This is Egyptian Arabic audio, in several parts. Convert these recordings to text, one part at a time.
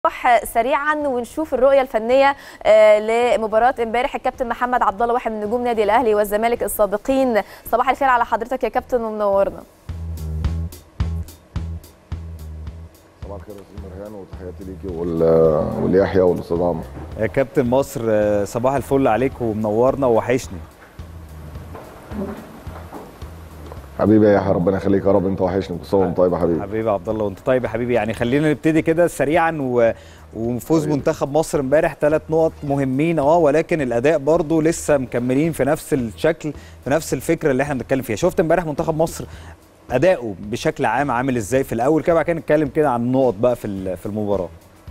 نروح سريعا ونشوف الرؤيه الفنيه آه، لمباراه امبارح الكابتن محمد عبد الله واحد من نجوم نادي الاهلي والزمالك السابقين صباح الخير على حضرتك يا كابتن ومنورنا صباح الخير يا استاذ مرهان وتحياتي ليكي وال- واليحيى والاستاذ عمرو يا كابتن مصر آه، صباح الفل عليك ومنورنا ووحشني حبيبي يا يحيى ربنا يخليك يا رب انت وحشني كل سنه وانت طيب يا حبيبي حبيبي عبد الله وانت طيب يا حبيبي يعني خلينا نبتدي كده سريعا و... وفوز منتخب مصر امبارح ثلاث نقط مهمين اه ولكن الاداء برضو لسه مكملين في نفس الشكل في نفس الفكره اللي احنا بنتكلم فيها شفت امبارح منتخب مصر اداؤه بشكل عام عامل ازاي في الاول كده بعد كده نتكلم كده عن النقط بقى في ال- في المباراه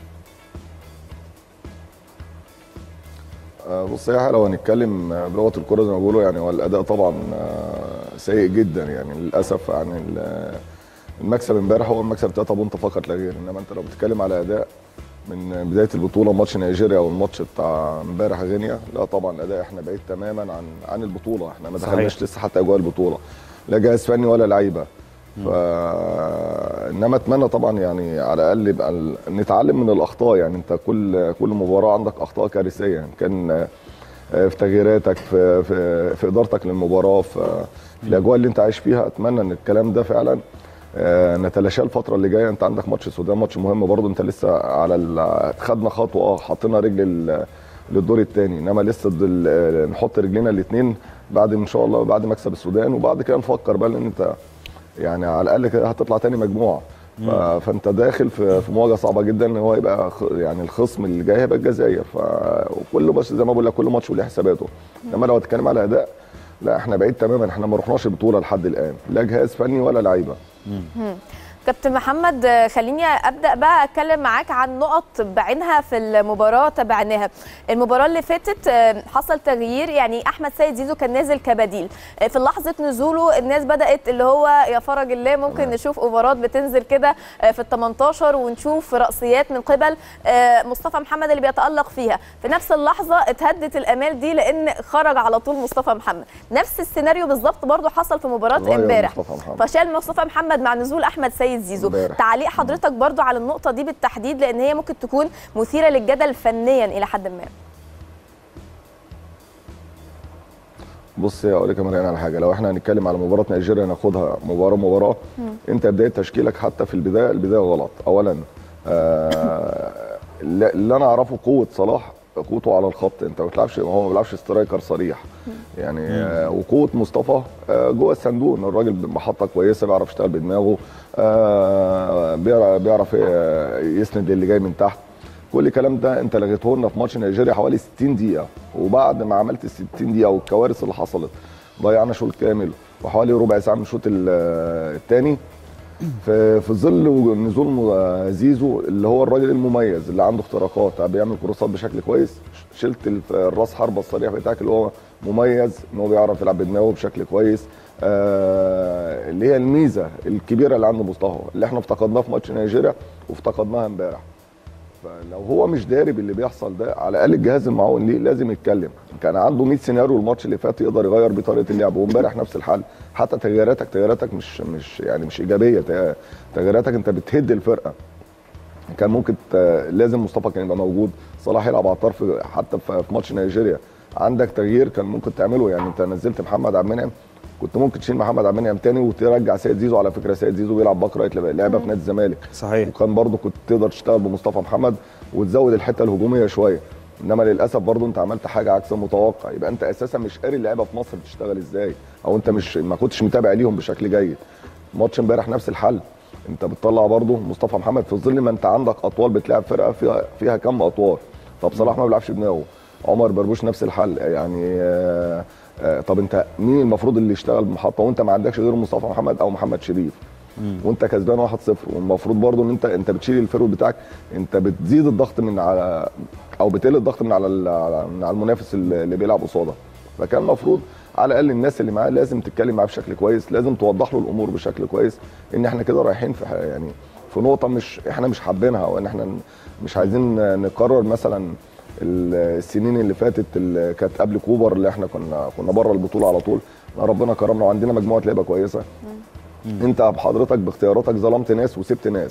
آه، بص يا يحيى لو هنتكلم آه، بلغه الكره زي ما بيقولوا يعني هو الاداء طبعا آه، سيء جدا يعني للاسف يعني ال- المكسب امبارح هو المكسب 3 بونت فقط لا غير انما انت لو بتتكلم على اداء من بدايه البطوله ماتش نيجيريا والماتش بتاع امبارح غينيا لا طبعا الاداء احنا بعيد تماما عن عن البطوله احنا ما صحيح. دخلناش لسه حتى اجواء البطوله لا جهاز فني ولا لعيبه ف انما اتمنى طبعا يعني على الاقل يبقى ال- نتعلم من الاخطاء يعني انت كل كل مباراه عندك اخطاء كارثيه يعني كان آه، في تغييراتك في في, في ادارتك للمباراه في في الاجواء اللي انت عايش فيها اتمنى ان الكلام ده فعلا آه، نتلاشاه الفتره اللي جايه انت عندك ماتش السودان ماتش مهم برضه انت لسه على ال- خدنا خطوه اه حطينا رجل ال- للدور الثاني انما لسه ضد- نحط رجلينا الاثنين بعد ان شاء الله بعد مكسب السودان وبعد كده نفكر بقى لان انت يعني على الاقل كده هتطلع تاني مجموعه ف... فانت داخل في في مواجهه صعبه جدا ان هو يبقى خ... يعني الخصم اللي جاي هيبقى الجزائر ف وكل بس زي ما بقول لك كل ماتش وليه حساباته انما لو هتتكلم على اداء لا احنا بعيد تماما احنا ما رحناش البطوله لحد الان لا جهاز فني ولا لعيبه كابتن محمد آه، خليني ابدا بقى اتكلم معاك عن نقط بعينها في المباراه تابعناها المباراه اللي فاتت آه، حصل تغيير يعني احمد سيد زيزو كان نازل كبديل آه، في لحظه نزوله الناس بدات اللي هو يا فرج الله ممكن نشوف اوفرات بتنزل كده آه، في ال 18 ونشوف راسيات من قبل آه، مصطفى محمد اللي بيتالق فيها في نفس اللحظه اتهدت الامال دي لان خرج على طول مصطفى محمد نفس السيناريو بالظبط برضو حصل في مباراه غير امبارح مصطفى محمد. فشال مصطفى محمد مع نزول احمد سيد زيزو امبارح. تعليق حضرتك برضو على النقطه دي بالتحديد لان هي ممكن تكون مثيره للجدل فنيا الى حد ما بص يا اقول لك يا مريان على حاجه لو احنا هنتكلم على مباراه نيجيريا ناخدها مباراه مباراه انت بدايه تشكيلك حتى في البدايه البدايه غلط اولا آه اللي اللي انا اعرفه قوه صلاح قوته على الخط انت ما بتلعبش هو ما بيلعبش سترايكر صريح يعني آه وقوه مصطفى آه جوه الصندوق ان الراجل محطه كويسه بيعرف يشتغل بدماغه آه بيعرف, بيعرف آه، يسند اللي جاي من تحت كل الكلام ده انت لغيته لنا في ماتش نيجيريا حوالي 60 دقيقه وبعد ما عملت ال 60 دقيقه والكوارث اللي حصلت ضيعنا شوط كامل وحوالي ربع ساعه من الشوط الثاني في في ظل نزول م- زيزو اللي هو الراجل المميز اللي عنده اختراقات بيعمل كروسات بشكل كويس شلت الف- الراس حربه الصريح بتاعك اللي هو مميز ان هو بيعرف يلعب بدماغه بشكل كويس آه اللي هي الميزه الكبيره اللي عند مصطفى اللي احنا افتقدناها في ماتش نيجيريا وافتقدناها امبارح فلو هو مش داري باللي بيحصل ده على الاقل الجهاز المعاون ليه لازم يتكلم كان عنده 100 سيناريو الماتش اللي فات يقدر يغير بيه طريقه اللعب وامبارح نفس الحل حتى تغييراتك تغييراتك مش مش يعني مش ايجابيه تغ- تغييراتك انت بتهد الفرقه كان ممكن ت- لازم مصطفى كان يبقى موجود صلاح يلعب على الطرف حتى في في ماتش نيجيريا عندك تغيير كان ممكن تعمله يعني انت نزلت محمد عبد المنعم كنت ممكن تشيل محمد عبد المنعم تاني وترجع سيد زيزو على فكره سيد زيزو بيلعب باك رايت لعبه في نادي الزمالك صحيح وكان برضو كنت تقدر تشتغل بمصطفى محمد وتزود الحته الهجوميه شويه انما للاسف برضو انت عملت حاجه عكس المتوقع يبقى انت اساسا مش قاري اللعيبه في مصر بتشتغل ازاي او انت مش ما كنتش متابع ليهم بشكل جيد ماتش امبارح نفس الحل انت بتطلع برضو مصطفى محمد في ظل ما انت عندك اطوال بتلعب فرقه فيها فيها كم اطوال طب صلاح ما بيلعبش بدماغه عمر بربوش نفس الحل يعني آه آه طب انت مين المفروض اللي يشتغل بمحطه وانت ما عندكش غير مصطفى محمد او محمد شريف وانت كسبان 1-0 والمفروض برضو ان انت انت بتشيل الفرود بتاعك انت بتزيد الضغط من على او بتقل الضغط من على ال- على- من على المنافس اللي اللي بيلعب قصادك فكان المفروض على الاقل الناس اللي معاه لازم تتكلم معاه بشكل كويس لازم توضح له الامور بشكل كويس ان احنا كده رايحين في ح- يعني في نقطه مش احنا مش حابينها وان احنا ن- مش عايزين نكرر مثلا ال- السنين اللي فاتت اللي كانت قبل كوبر اللي احنا كنا كنا بره البطوله على طول ربنا كرمنا وعندنا مجموعه لعيبه كويسه انت بحضرتك باختياراتك ظلمت ناس وسبت ناس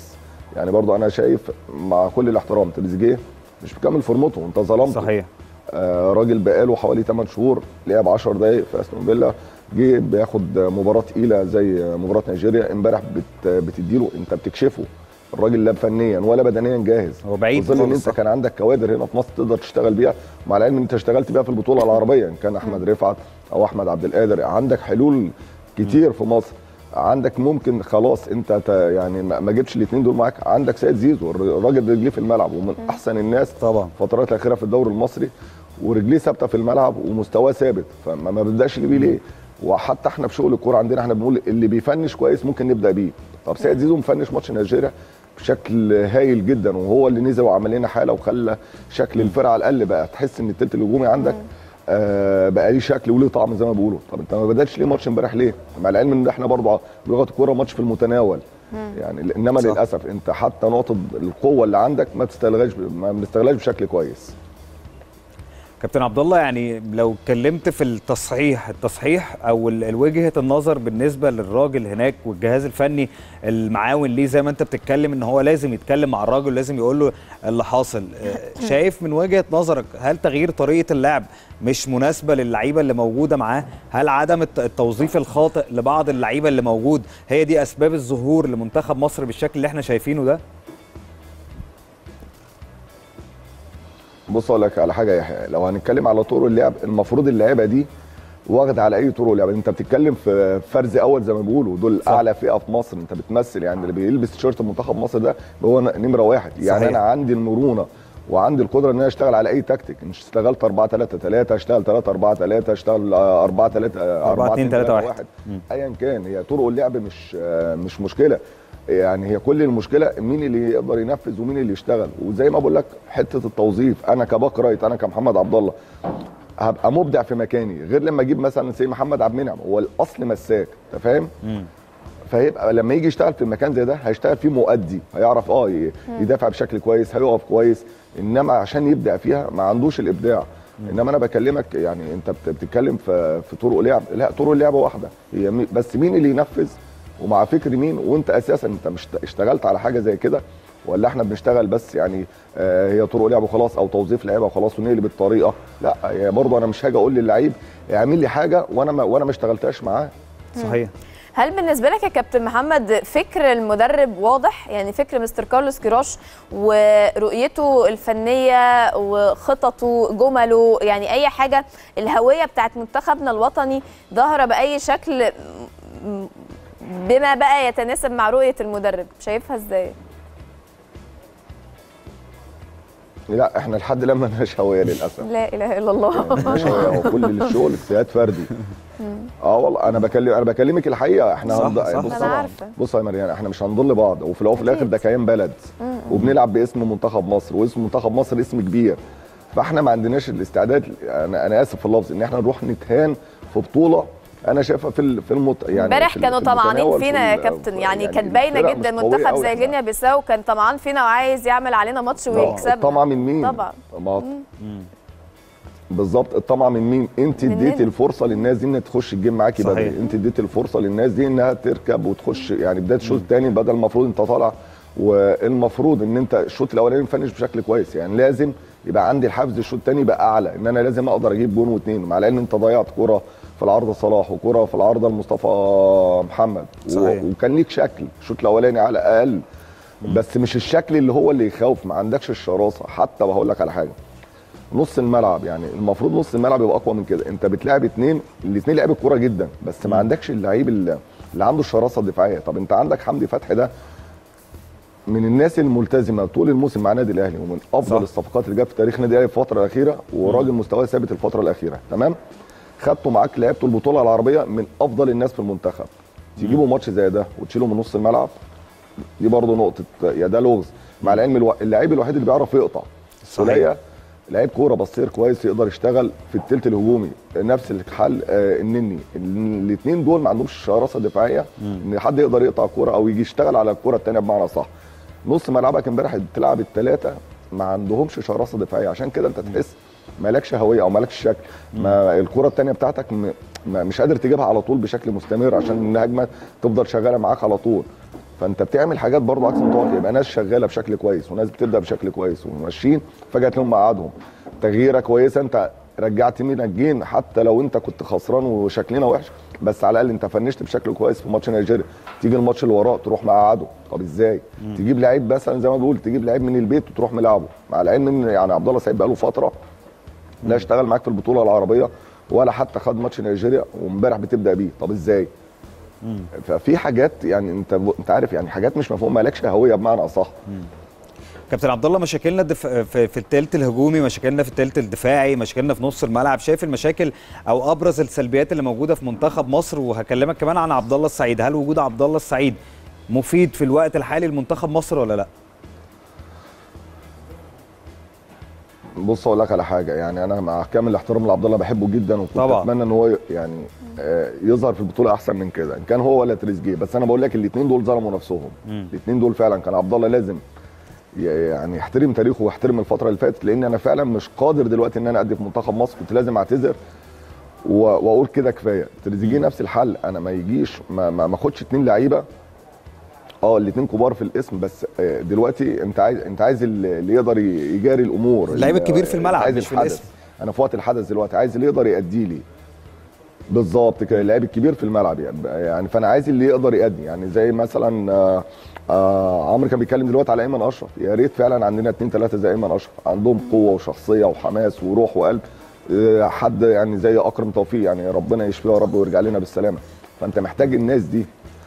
يعني برضو انا شايف مع كل الاحترام تريزيجيه مش مكمل فورمته انت ظلمته صحيح آه راجل بقاله حوالي 8 شهور لعب 10 دقائق في استون فيلا جه بياخد مباراه تقيله زي مباراه نيجيريا امبارح بت بتديله انت بتكشفه الراجل لا فنيا ولا بدنيا جاهز هو بعيد في ظل ان خالص، انت صح. كان عندك كوادر هنا في مصر تقدر تشتغل بيها مع العلم ان انت اشتغلت بيها في البطوله العربيه ان كان احمد رفعت او احمد عبد القادر عندك حلول كتير في مصر عندك ممكن خلاص انت ت- يعني ما ما جبتش الاثنين دول معاك عندك سيد زيزو الر- الراجل رجليه في الملعب ومن احسن الناس طبعا الفترات الاخيره في الدوري المصري ورجليه ثابته في الملعب ومستواه ثابت فما ما بنبداش بيه ليه وحتى احنا في شغل الكوره عندنا احنا بنقول اللي بيفنش كويس ممكن نبدا بيه طب سيد زيزو مفنش ماتش نيجيريا بشكل هايل جدا وهو اللي نزل وعمل لنا حاله وخلى شكل الفرقه على الاقل بقى تحس ان التلت الهجومي عندك آه بقى ليه شكل وليه طعم زي ما بيقولوا طب انت ما بداتش ليه ماتش امبارح ليه مع العلم ان احنا برضه بلغه الكوره ماتش في المتناول يعني انما صح. للاسف انت حتى نقطه القوه اللي عندك ما بتستغلهاش ما بنستغلهاش بشكل كويس كابتن عبد الله يعني لو اتكلمت في التصحيح التصحيح او ال- الوجهه النظر بالنسبه للراجل هناك والجهاز الفني المعاون ليه زي ما انت بتتكلم ان هو لازم يتكلم مع الراجل لازم يقول له اللي حاصل آه، شايف من وجهه نظرك هل تغيير طريقه اللعب مش مناسبه للعيبه اللي موجوده معاه هل عدم الت- التوظيف الخاطئ لبعض اللعيبه اللي موجود هي دي اسباب الظهور لمنتخب مصر بالشكل اللي احنا شايفينه ده بص اقول لك على حاجه يا يحيى لو هنتكلم على طرق اللعب المفروض اللعيبه دي واخده على اي طرق لعب انت بتتكلم في فرز اول زي ما بيقولوا دول صح. اعلى فئه في مصر انت بتمثل يعني اللي بيلبس تيشيرت منتخب مصر ده هو نمره واحد يعني صحيح. انا عندي المرونه وعندي القدره ان انا اشتغل على اي تكتيك مش اشتغلت 4 3 3 اشتغل 3 4 3 اشتغل 4 3 4 2 3 1 ايا كان هي طرق اللعب مش آه، مش مشكله يعني هي كل المشكله مين اللي يقدر ينفذ ومين اللي يشتغل وزي ما بقول لك حته التوظيف انا كباك رايت انا كمحمد عبد الله هبقى مبدع في مكاني غير لما اجيب مثلا زي محمد عبد المنعم هو الاصل مساك انت فاهم مم. فهيبقى لما يجي يشتغل في مكان زي ده هيشتغل فيه مؤدي هيعرف اه ي- يدافع بشكل كويس هيقف كويس انما عشان يبدع فيها ما عندوش الابداع انما انا بكلمك يعني انت بت- بتتكلم في في طرق لعب لا طرق اللعبه واحده هي مي- بس مين اللي ينفذ ومع فكر مين وانت اساسا انت مش اشتغلت على حاجه زي كده ولا احنا بنشتغل بس يعني آه هي طرق لعب وخلاص او توظيف لعيبه وخلاص ونقلب الطريقه لا هي برضه انا مش هاجي اقول للعيب اعمل لي حاجه وانا ما وانا ما اشتغلتهاش معاه صحيح هل بالنسبه لك يا كابتن محمد فكر المدرب واضح يعني فكر مستر كارلوس كيروش ورؤيته الفنيه وخططه جمله يعني اي حاجه الهويه بتاعت منتخبنا الوطني ظاهره باي شكل م- بما بقى يتناسب مع رؤيه المدرب شايفها ازاي لا احنا لحد لما مالناش هويه للاسف لا اله الا الله مالناش هويه هو كل الشغل اجتهاد فردي اه والله انا بكلم انا بكلمك الحقيقه احنا صح، هنض... صح. بص أنا عارفة. بص يا مريان احنا مش هنضل بعض وفي الاول وفي الاخر أكيد. ده كيان بلد وبنلعب باسم منتخب مصر واسم منتخب مصر اسم كبير فاحنا ما عندناش الاستعداد انا انا اسف في اللفظ ان احنا نروح نتهان في بطوله انا شايفها في ال- في المت... يعني امبارح في ال- كانوا في طمعانين المتناول، فينا في يا ال- كابتن يعني كانت الفرق باينه مش جدا قوية منتخب أوي زي إحنا. غينيا بيساو كان طمعان فينا وعايز يعمل علينا ماتش ويكسبنا الطمع من مين؟ طبعا ما بالظبط الطمع من مين؟ انت مننا. اديتي الفرصه للناس دي انها تخش الجيم معاكي صحيح. بدري، انت اديتي الفرصه للناس دي انها تركب وتخش يعني بدايه الشوط الثاني بدل المفروض انت طالع والمفروض ان انت الشوط الاولاني مفنش بشكل كويس يعني لازم يبقى عندي الحافز الشوط الثاني يبقى اعلى ان انا لازم اقدر اجيب جون واثنين مع ان انت ضيعت كره في العارضه صلاح وكره في العارضه لمصطفى محمد و- صحيح. وكان ليك شكل الشوط الاولاني على الاقل بس مش الشكل اللي هو اللي يخوف ما عندكش الشراسه حتى وهقول لك على حاجه نص الملعب يعني المفروض نص الملعب يبقى اقوى من كده انت بتلاعب اتنين الاثنين لعيبه كوره جدا بس ما عندكش اللعيب اللي, اللي عنده الشراسه الدفاعيه طب انت عندك حمدي فتحي ده من الناس الملتزمه طول الموسم مع النادي الاهلي ومن افضل صح. الصفقات اللي جت في تاريخ النادي الاهلي في الفتره الاخيره وراجل مستواه ثابت الفتره الاخيره تمام خدته معاك لعبته البطوله العربيه من افضل الناس في المنتخب تجيبوا ماتش زي ده وتشيله من نص الملعب دي برضه نقطه يا ده لغز مع العلم الو... اللعيب الوحيد اللي بيعرف يقطع صحيح. سوليه لعيب كوره بصير كويس يقدر يشتغل في الثلث الهجومي نفس الحل آه النني الاثنين دول ما عندهمش شراسه دفاعيه ان حد يقدر يقطع كوره او يجي يشتغل على الكوره الثانيه بمعنى صح نص ملعبك امبارح بتلعب الثلاثه ما عندهمش شراسه دفاعيه عشان كده انت تحس مالكش هويه او مالكش شكل ما الكره الثانيه بتاعتك م... ما مش قادر تجيبها على طول بشكل مستمر عشان الهجمه تفضل شغاله معاك على طول فانت بتعمل حاجات برضه عكس متوقع يبقى ناس شغاله بشكل كويس وناس بتبدا بشكل كويس وماشيين فجاه تلاقيهم مقعدهم تغييره كويسه انت رجعت منك جين حتى لو انت كنت خسران وشكلنا وحش بس على الاقل انت فنشت بشكل كويس في ماتش نيجيريا تيجي الماتش اللي وراه تروح مقعده طب ازاي تجيب لعيب مثلا زي ما بقول تجيب لعيب من البيت وتروح ملعبه مع العلم ان يعني عبد الله سعيد بقاله فتره لا اشتغل معاك في البطوله العربيه ولا حتى خد ماتش نيجيريا وامبارح بتبدا بيه طب ازاي ففي حاجات يعني انت انت عارف يعني حاجات مش مفهومه مالكش هويه بمعنى اصح كابتن عبد الله مشاكلنا الدف... في, في الثلث الهجومي مشاكلنا في الثلث الدفاعي مشاكلنا في نص الملعب شايف المشاكل او ابرز السلبيات اللي موجوده في منتخب مصر وهكلمك كمان عن عبد الله السعيد هل وجود عبد الله السعيد مفيد في الوقت الحالي لمنتخب مصر ولا لا بص اقول لك على حاجه يعني انا مع كامل الاحترام لعبد الله بحبه جدا وكنت طبعا. اتمنى ان هو يعني آه، يظهر في البطوله احسن من كده ان كان هو ولا تريزيجيه بس انا بقول لك الاثنين دول ظلموا نفسهم الاثنين دول فعلا كان عبد الله لازم ي- يعني يحترم تاريخه ويحترم الفتره اللي فاتت لان انا فعلا مش قادر دلوقتي ان انا ادي في منتخب مصر كنت لازم اعتذر و- واقول كده كفايه تريزيجيه نفس الحل انا ما يجيش ما ما ما اخدش اثنين لعيبه اه الاثنين كبار في الاسم بس آه، دلوقتي انت عايز انت عايز اللي اللي يقدر ي- يجاري الامور اللعيب اللي- الكبير في الملعب عايز مش في الحدث. الاسم. انا في وقت الحدث دلوقتي عايز اللي يقدر يأدي لي بالظبط كده اللاعب الكبير في الملعب يعني يعني فانا عايز اللي يقدر يأدي يعني زي مثلا آه، آه عمرو كان بيتكلم دلوقتي على ايمن اشرف يا ريت فعلا عندنا اتنين تلاته زي ايمن اشرف عندهم قوه وشخصيه وحماس وروح وقلب آه، حد يعني زي اكرم توفيق يعني ربنا يشفيه يا رب ويرجع لنا بالسلامه فانت محتاج الناس دي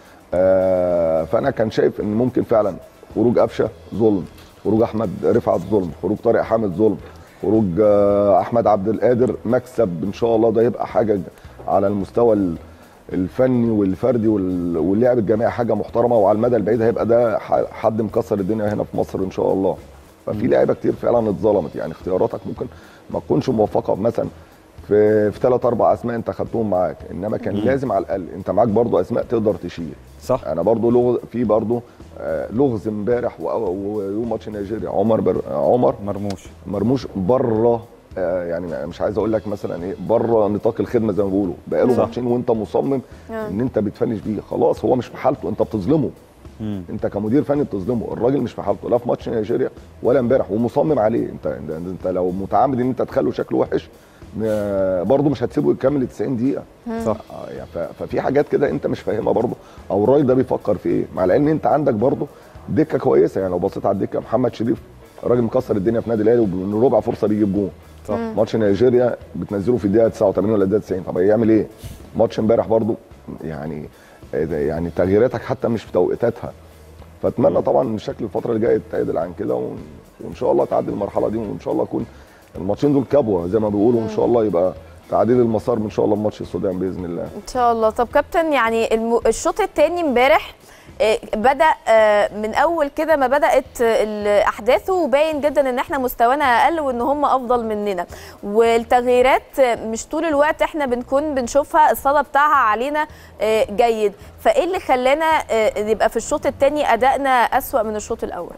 آه، فانا كان شايف ان ممكن فعلا خروج قفشه ظلم خروج احمد رفعت ظلم خروج طارق حامد ظلم خروج آه، احمد عبد القادر مكسب ان شاء الله ده يبقى حاجه على المستوى ال- الفني والفردي وال- واللعب الجماعي حاجه محترمه وعلى المدى البعيد هيبقى ده ح- حد مكسر الدنيا هنا في مصر ان شاء الله ففي لعيبه كتير فعلا اتظلمت يعني اختياراتك ممكن ما تكونش موفقه مثلا في في ثلاث اربع اسماء انت خدتهم معاك انما كان لازم على الاقل انت معاك برضو اسماء تقدر تشيل صح انا برضو لغز في برضو آه، لغز امبارح و- و- ويوم ماتش نيجيريا عمر بر... عمر مرموش مرموش بره آه، يعني مش عايز اقول لك مثلا ايه بره نطاق الخدمه زي ما بيقولوا بقاله صح. ماتشين وانت مصمم آه. ان انت بتفنش بيه خلاص هو مش في حالته انت بتظلمه مم. انت كمدير فني بتظلمه الراجل مش في حالته لا في ماتش نيجيريا ولا امبارح ومصمم عليه انت انت, انت لو متعمد ان انت تخليه شكله وحش آه، برضه مش هتسيبه يكمل 90 دقيقه صح آه، يعني ف- ففي حاجات كده انت مش فاهمها برضه او الراجل ده بيفكر في ايه مع العلم انت عندك برضه دكه كويسه يعني لو بصيت على الدكه محمد شريف راجل مكسر الدنيا في نادي الاهلي ومن ربع فرصه بيجيب جون صح ماتش نيجيريا بتنزله في الدقيقه 89 ولا الدقيقه 90 طب هيعمل ايه ماتش امبارح برضه يعني يعني تغييراتك حتى مش في توقيتاتها فاتمنى طبعا ان الشكل الفتره اللي جايه يتعدل عن كده وان وإن شاء الله تعدي المرحله دي وان شاء الله يكون الماتشين دول كبوه زي ما بيقولوا وان شاء الله يبقى تعديل المسار ان شاء الله بماتش السودان باذن الله ان شاء الله طب كابتن يعني الم... الشوط الثاني امبارح آه، بدا آه، من اول كده ما بدات آه، الاحداث وباين جدا ان احنا مستوانا اقل وان هم افضل مننا والتغييرات آه، مش طول الوقت احنا بنكون بنشوفها الصدى بتاعها علينا آه، جيد فايه اللي خلانا آه، يبقى في الشوط الثاني ادائنا اسوا من الشوط الاول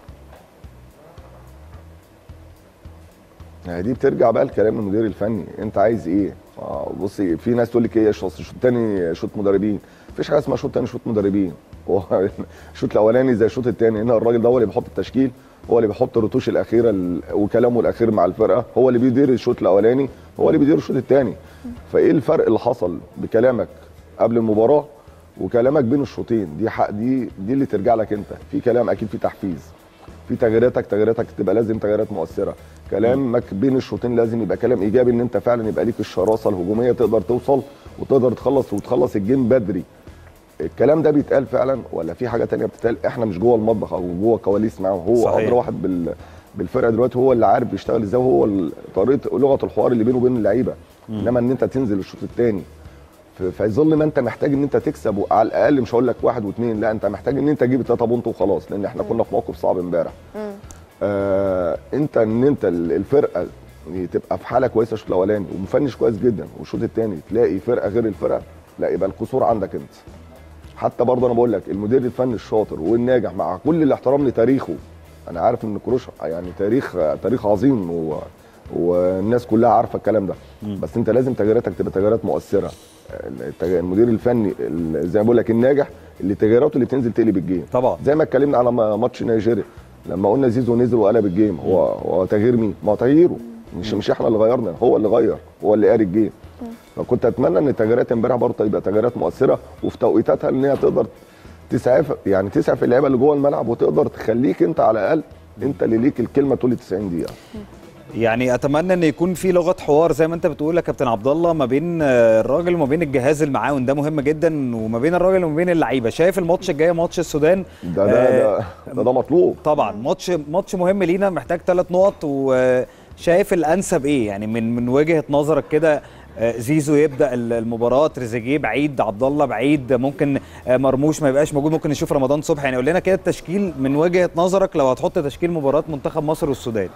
يعني دي بترجع بقى لكلام المدير الفني انت عايز ايه آه، بصي في ناس تقول لك ايه الشوط الشوط الثاني شوط مدربين مفيش حاجه اسمها شوط ثاني شوط مدربين هو الشوط الاولاني زي الشوط الثاني هنا الراجل ده هو اللي بيحط التشكيل هو اللي بيحط الرتوش الاخيره ال- وكلامه الاخير مع الفرقه هو اللي بيدير الشوط الاولاني هو اللي بيدير الشوط الثاني فايه الفرق اللي حصل بكلامك قبل المباراه وكلامك بين الشوطين دي حق دي دي اللي ترجع لك انت في كلام اكيد في تحفيز في تغييراتك تغييراتك تبقى لازم تغييرات مؤثره كلامك بين الشوطين لازم يبقى كلام ايجابي ان انت فعلا يبقى ليك الشراسه الهجوميه تقدر توصل وتقدر تخلص وتخلص الجيم بدري الكلام ده بيتقال فعلا ولا في حاجه تانية بتتقال احنا مش جوه المطبخ او جوه كواليس معاهم هو صحيح. ادرى واحد بال بالفرقه دلوقتي هو اللي عارف بيشتغل ازاي وهو ال- طريقه لغه الحوار اللي بينه وبين اللعيبه انما ان انت تنزل الشوط الثاني في في ظل ما انت محتاج ان انت تكسب على الاقل مش هقول لك واحد واثنين لا انت محتاج ان انت تجيب ثلاثه بونت وخلاص لان احنا كنا في موقف صعب امبارح آه انت ان انت ال- الفرقه تبقى في حاله كويسه الشوط الاولاني ومفنش كويس جدا والشوط الثاني تلاقي فرقه غير الفرقه لا يبقى القصور عندك انت حتى برضه انا بقول لك المدير الفني الشاطر والناجح مع كل الاحترام لتاريخه انا عارف ان كروش يعني تاريخ تاريخ عظيم و والناس كلها عارفه الكلام ده بس انت لازم تغييراتك تبقى تغييرات مؤثره التغ- المدير الفني ال- زي ما بقول لك الناجح اللي تغييراته اللي بتنزل تقلب الجيم طبعا زي ما اتكلمنا على ما- ماتش نيجيريا لما قلنا زيزو نزل وقلب الجيم هو هو تغيير مين؟ ما هو تغييره مش مش احنا اللي غيرنا هو اللي غير هو اللي قاري الجيم فكنت اتمنى ان التغييرات امبارح برضه تبقى تغييرات مؤثره وفي توقيتاتها ان هي تقدر تسعف يعني تسعف اللعيبه اللي جوه الملعب وتقدر تخليك انت على الاقل انت اللي ليك الكلمه طول 90 دقيقه يعني اتمنى ان يكون في لغه حوار زي ما انت بتقول يا كابتن عبد الله ما بين آه، الراجل وما بين الجهاز المعاون ده مهم جدا وما بين الراجل وما بين اللعيبه شايف الماتش الجاي ماتش السودان ده ده آه، ده, ده, ده مطلوب طبعا ماتش ماتش مهم لينا محتاج ثلاث نقط وشايف الانسب ايه يعني من من وجهه نظرك كده آه، زيزو يبدا ال- المباراه تريزيجيه بعيد عبد الله بعيد ممكن آه، مرموش ما يبقاش موجود ممكن نشوف رمضان صبحي يعني قول لنا كده التشكيل من وجهه نظرك لو هتحط تشكيل مباراه منتخب مصر والسودان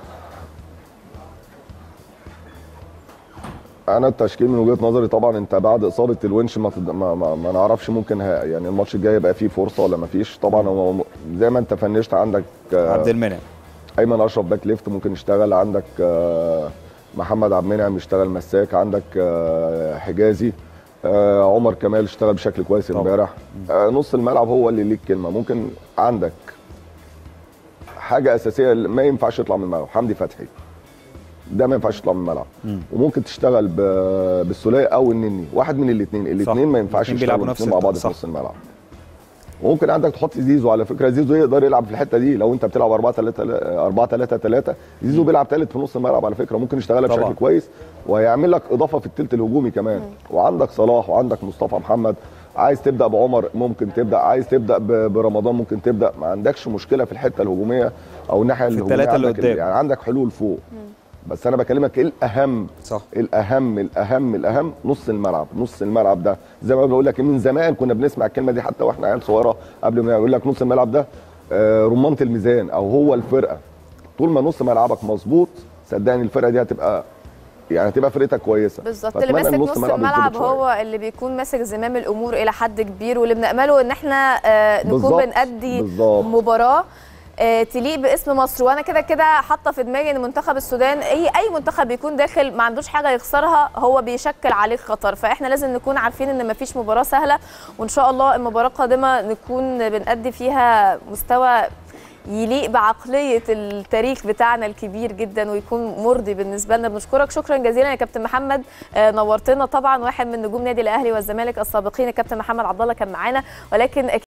انا التشكيل من وجهه نظري طبعا انت بعد اصابه الونش ما, تد- ما, ما, ما نعرفش ممكن ه- يعني الماتش الجاي يبقى فيه فرصه ولا ما فيش طبعا هو م- زي ما انت فنشت عندك آه، عبد المنعم ايمن اشرف باك ليفت ممكن يشتغل عندك آه، محمد عبد المنعم يشتغل مساك عندك آه، حجازي آه، عمر كمال اشتغل بشكل كويس طبعا. امبارح آه، نص الملعب هو اللي ليك كلمه ممكن عندك حاجه اساسيه ما ينفعش يطلع من الملعب حمدي فتحي ده ما ينفعش يطلع من الملعب مم. وممكن تشتغل ب- بالسوليه او النني واحد من الاثنين الاثنين ما ينفعش الاتنين بيلعبوا يشتغلوا نفس الاثنين مع بعض الت- في صح. نص الملعب وممكن عندك تحط زيزو على فكره زيزو يقدر يلعب في الحته دي لو انت بتلعب 4 3 4 3 3 زيزو بيلعب ثالث في نص الملعب على فكره ممكن يشتغلها طبعا. بشكل كويس وهيعمل لك اضافه في الثلث الهجومي كمان وعندك صلاح وعندك مصطفى محمد عايز تبدا بعمر ممكن تبدا عايز تبدا ب- برمضان ممكن تبدا ما عندكش مشكله في الحته الهجوميه او الناحيه الهجوميه التلاتة اللي عندك قدام. يعني عندك حلول فوق بس انا بكلمك ايه الاهم صح الاهم الاهم الاهم نص الملعب نص الملعب ده زي ما بقول لك من زمان كنا بنسمع الكلمه دي حتى واحنا عيال صغيره قبل ما يقول لك نص الملعب ده آه، رمانه الميزان او هو الفرقه طول ما نص ملعبك مظبوط صدقني الفرقه دي هتبقى يعني هتبقى فرقتك كويسه بالظبط اللي فأتمنى ماسك إن نص الملعب يتظبط شوية. هو اللي بيكون ماسك زمام الامور الى حد كبير واللي بنامله ان احنا آه، نكون بالظبط، بنأدي بالظبط. مباراه آه، تليق باسم مصر وانا كده كده حاطه في دماغي ان منتخب السودان اي اي منتخب بيكون داخل ما عندوش حاجه يخسرها هو بيشكل عليك خطر فاحنا لازم نكون عارفين ان مفيش مباراه سهله وان شاء الله المباراه القادمه نكون بنأدي فيها مستوى يليق بعقليه التاريخ بتاعنا الكبير جدا ويكون مرضي بالنسبه لنا بنشكرك شكرا جزيلا يا كابتن محمد آه، نورتنا طبعا واحد من نجوم نادي الاهلي والزمالك السابقين الكابتن محمد عبد الله كان معانا ولكن